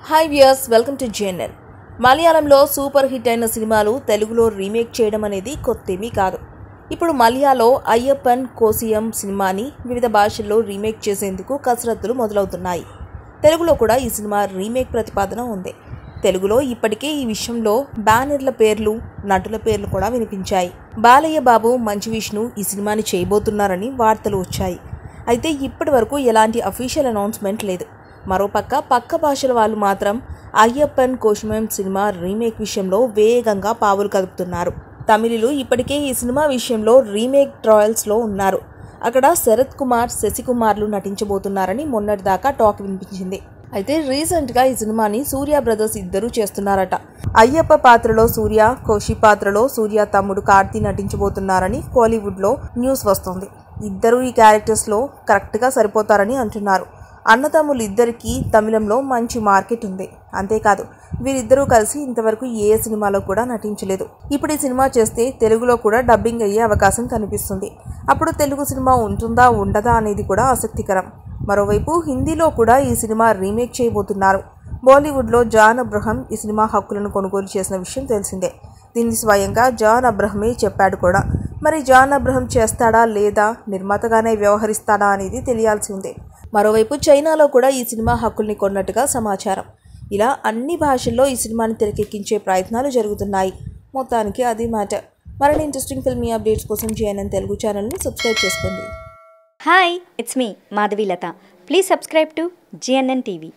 hi viewers welcome to JNN మలయాళంలో super hit అయిన సినిమాలు తెలుగులో రీమేక్ చేయడం అనేది కొత్తేమీ కాదు ఇప్పుడు మలయాలో అయ్యప్పన్ కోసియం సినిమాని వివిధ భాషల్లో రీమేక్ చేసేందుకు కసరత్తులు మొదలవుతున్నాయి తెలుగులో కూడా ఈ సినిమా రీమేక్ ప్రతిపాదన ఉంది తెలుగులో ఇప్పటికే ఈ విషయంలో బ్యానర్ల పేర్లు నటుల పేర్లు కూడా వినిపించాయి బాలయ్య బాబు మంచు విష్ణు ఈ సినిమాని చేయబోతున్నారని వార్తలు వచ్చాయి అయితే ఇప్పటి వరకు ఎలాంటి అఫీషియల్ అనౌన్స్మెంట్ లేదు మరోపక్క పక్క భాషల వాళ్ళు మాత్రం అయ్యప్పన్ కోశమం సినిమా రీమేక్ విషయంలో వేగంగా పావులు కదుపుతున్నారు తమిళులు ఇప్పటికే ఈ సినిమా విషయంలో రీమేక్ ట్రయల్స్లో ఉన్నారు అక్కడ శరత్ కుమార్ శశికుమార్లు నటించబోతున్నారని మొన్నటిదాకా టాక్ వినిపించింది అయితే రీసెంట్గా ఈ సినిమాని సూర్య బ్రదర్స్ ఇద్దరూ చేస్తున్నారట అయ్యప్ప పాత్రలో సూర్య కోషి పాత్రలో సూర్య తమ్ముడు కార్తీ నటించబోతున్నారని కోలీవుడ్లో న్యూస్ వస్తుంది ఇద్దరు ఈ క్యారెక్టర్స్లో కరెక్ట్గా సరిపోతారని అంటున్నారు అన్నదమ్ములు ఇద్దరికి తమిళంలో మంచి మార్కెట్ ఉంది అంతేకాదు వీరిద్దరూ కలిసి ఇంతవరకు ఏ సినిమాలో కూడా నటించలేదు ఇప్పుడు ఈ సినిమా చేస్తే తెలుగులో కూడా డబ్బింగ్ అయ్యే అవకాశం కనిపిస్తుంది అప్పుడు తెలుగు సినిమా ఉంటుందా ఉండదా అనేది కూడా ఆసక్తికరం మరోవైపు హిందీలో కూడా ఈ సినిమా రీమేక్ చేయబోతున్నారు బాలీవుడ్లో జాన్ అబ్రహం ఈ సినిమా హక్కులను కొనుగోలు చేసిన విషయం తెలిసిందే దీన్ని స్వయంగా జాన్ అబ్రహమే చెప్పాడు కూడా మరి జాన్ అబ్రహం చేస్తాడా లేదా నిర్మాతగానే వ్యవహరిస్తాడా అనేది తెలియాల్సి ఉంది మరోవైపు చైనాలో కూడా ఈ సినిమా హక్కుల్ని కొన్నట్టుగా సమాచారం ఇలా అన్ని భాషల్లో ఈ సినిమాని తెరకెక్కించే ప్రయత్నాలు జరుగుతున్నాయి మొత్తానికి అది మ్యాటర్ మరిన్ని ఇంట్రెస్టింగ్ ఫిల్మీ అప్డేట్స్ కోసం జేఎన్ఎన్ తెలుగు ఛానల్ని సబ్స్క్రైబ్ చేసుకోండి hi it's me Madhavi Latha please subscribe to GNN TV